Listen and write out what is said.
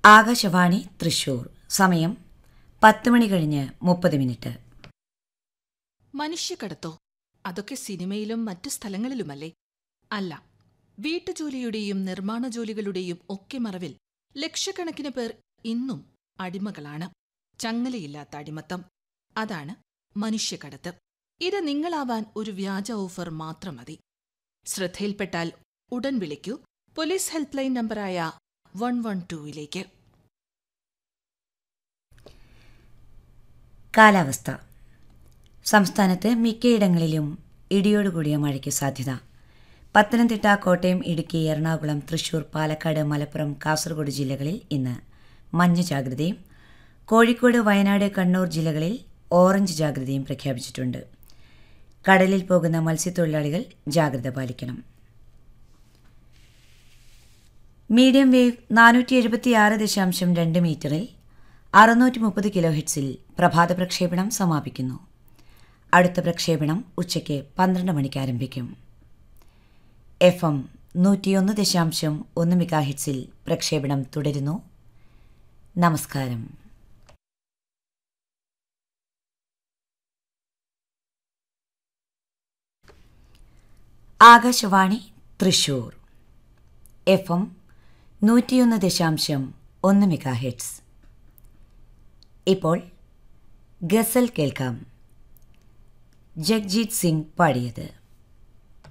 ആകാശവാണി തൃശൂർ സമയം പത്ത് മണി കഴിഞ്ഞ് മുപ്പത് മിനിറ്റ് മനുഷ്യക്കടത്തോ അതൊക്കെ സിനിമയിലും മറ്റു സ്ഥലങ്ങളിലുമല്ലേ അല്ല വീട്ടുജോലിയുടെയും നിർമ്മാണ ജോലികളുടെയും ഒക്കെ മറവിൽ ലക്ഷക്കണക്കിന് പേർ ഇന്നും അടിമകളാണ് ചങ്ങലയില്ലാത്ത അടിമത്തം അതാണ് മനുഷ്യക്കടത്ത് ഇത് നിങ്ങളാവാൻ ഒരു വ്യാജ ഓഫർ മാത്രം മതി ശ്രദ്ധയിൽപ്പെട്ടാൽ ഉടൻ വിളിക്കൂ പോലീസ് ഹെൽപ്പ് ലൈൻ നമ്പറായ വൺ വൺ ടൂവിലേക്ക് കാലാവസ്ഥ സംസ്ഥാനത്ത് മിക്കയിടങ്ങളിലും ഇടിയോടുകൂടിയ മഴയ്ക്ക് സാധ്യത പത്തനംതിട്ട കോട്ടയം ഇടുക്കി എറണാകുളം തൃശൂർ പാലക്കാട് മലപ്പുറം കാസർഗോഡ് ജില്ലകളിൽ ഇന്ന് മഞ്ഞ ജാഗ്രതയും കോഴിക്കോട് വയനാട് കണ്ണൂർ ജില്ലകളിൽ ഓറഞ്ച് ജാഗ്രതയും പ്രഖ്യാപിച്ചിട്ടുണ്ട് കടലിൽ പോകുന്ന മത്സ്യത്തൊഴിലാളികൾ ജാഗ്രത പാലിക്കണം മീഡിയം വേവ് നാനൂറ്റി എഴുപത്തിയാറ് ദശാംശം രണ്ട് മീറ്ററിൽ അറുന്നൂറ്റി മുപ്പത് കിലോ ഹെഡ്സിൽ പ്രഭാത പ്രക്ഷേപണം സമാപിക്കുന്നു അടുത്ത പ്രക്ഷേപണം ഉച്ചയ്ക്ക് പന്ത്രണ്ട് മണിക്ക് ആരംഭിക്കും എഫ് എം നൂറ്റിയൊന്ന് ദശാംശം ഒന്ന് മെഗാ ഹെഡ്സിൽ പ്രക്ഷേപണം തുടരുന്നു നമസ്കാരം ആകാശവാണി തൃശൂർ എഫ് എം നൂറ്റിയൊന്ന് ദശാംശം ഒന്ന് മെഗാ ഹെഡ്സ് ഇപ്പോൾ ഗസൽ കേൾക്കാം ജഗ്ജീത് സിംഗ് പാടിയത്